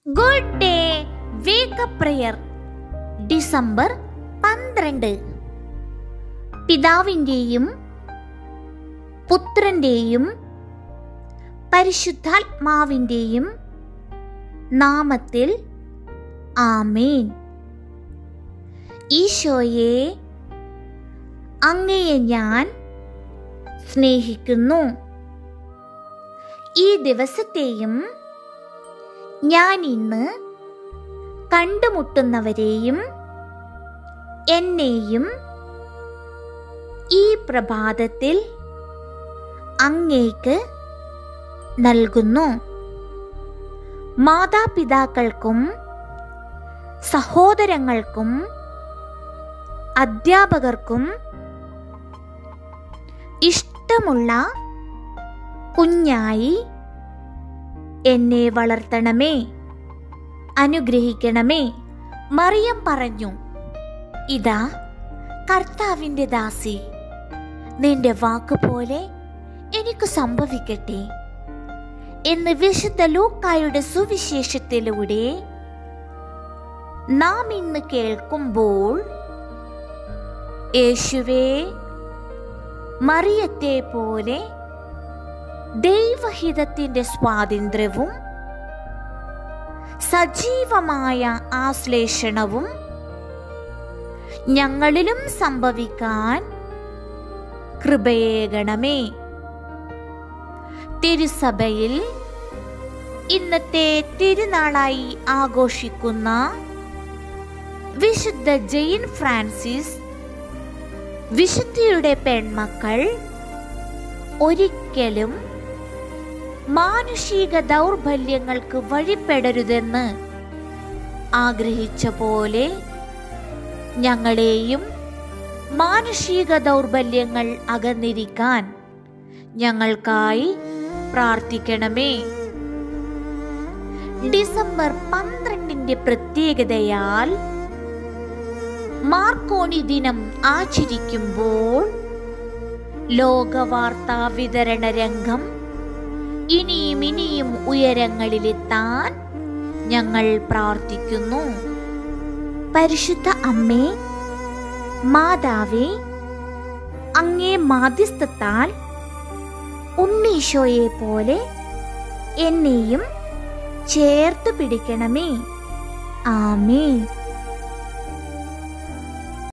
good day wake up prayer December പന്ത്രണ്ട് പിതാവിൻ്റെയും പുത്രൻ്റെയും പരിശുദ്ധാത്മാവിൻ്റെയും നാമത്തിൽ ആമേൻ ഈശോയെ അങ്ങയെ ഞാൻ സ്നേഹിക്കുന്നു ഈ ദിവസത്തെയും ഞാൻ ഇന്ന് കണ്ടുമുട്ടുന്നവരെയും എന്നെയും ഈ പ്രഭാതത്തിൽ അങ്ങേക്ക് നൽകുന്നു മാതാപിതാക്കൾക്കും സഹോദരങ്ങൾക്കും അധ്യാപകർക്കും ഇഷ്ടമുള്ള കുഞ്ഞായി എന്നെ വളർത്തണമേ അനുഗ്രഹിക്കണമേ മറിയം പറഞ്ഞു ഇതാ കർത്താവിൻ്റെ ദാസി നിന്റെ വാക്ക് പോലെ എനിക്ക് സംഭവിക്കട്ടെ എന്ന് വിശുദ്ധ ലൂക്കായുടെ സുവിശേഷത്തിലൂടെ നാം ഇന്ന് കേൾക്കുമ്പോൾ യേശുവേ മറിയത്തെ പോലെ ദൈവഹിതത്തിന്റെ സ്വാതന്ത്ര്യവും സജീവമായ ആശ്ലേഷണവും ഞങ്ങളിലും സംഭവിക്കാൻ കൃപയേകണമേ തിരുസഭയിൽ ഇന്നത്തെ തിരുനാളായി ആഘോഷിക്കുന്ന വിശുദ്ധ ജെയിൻ ഫ്രാൻസിസ് വിശുദ്ധിയുടെ പെൺമക്കൾ ഒരിക്കലും മാനുഷിക ദൗർബല്യങ്ങൾക്ക് വഴിപ്പെടരുതെന്ന് ആഗ്രഹിച്ച പോലെ ഞങ്ങളെയും മാനുഷിക ദൗർബല്യങ്ങൾ അകന്നിരിക്കാൻ ഞങ്ങൾക്കായി പ്രാർത്ഥിക്കണമേ ഡിസംബർ പന്ത്രണ്ടിന്റെ പ്രത്യേകതയാൽ മാർക്കോണി ദിനം ആചരിക്കുമ്പോൾ ലോകവാർത്താ വിതരണ രംഗം ഇനിയും ഇനിയും ഉയരങ്ങളിലെത്താൻ ഞങ്ങൾ പ്രാർത്ഥിക്കുന്നു പരിശുദ്ധ അമ്മേ മാതാവേ അങ്ങേ മാധ്യസ്ഥത്താൽ ഉണ്ണീശോയെ പോലെ എന്നെയും ചേർത്ത് പിടിക്കണമേ ആമേ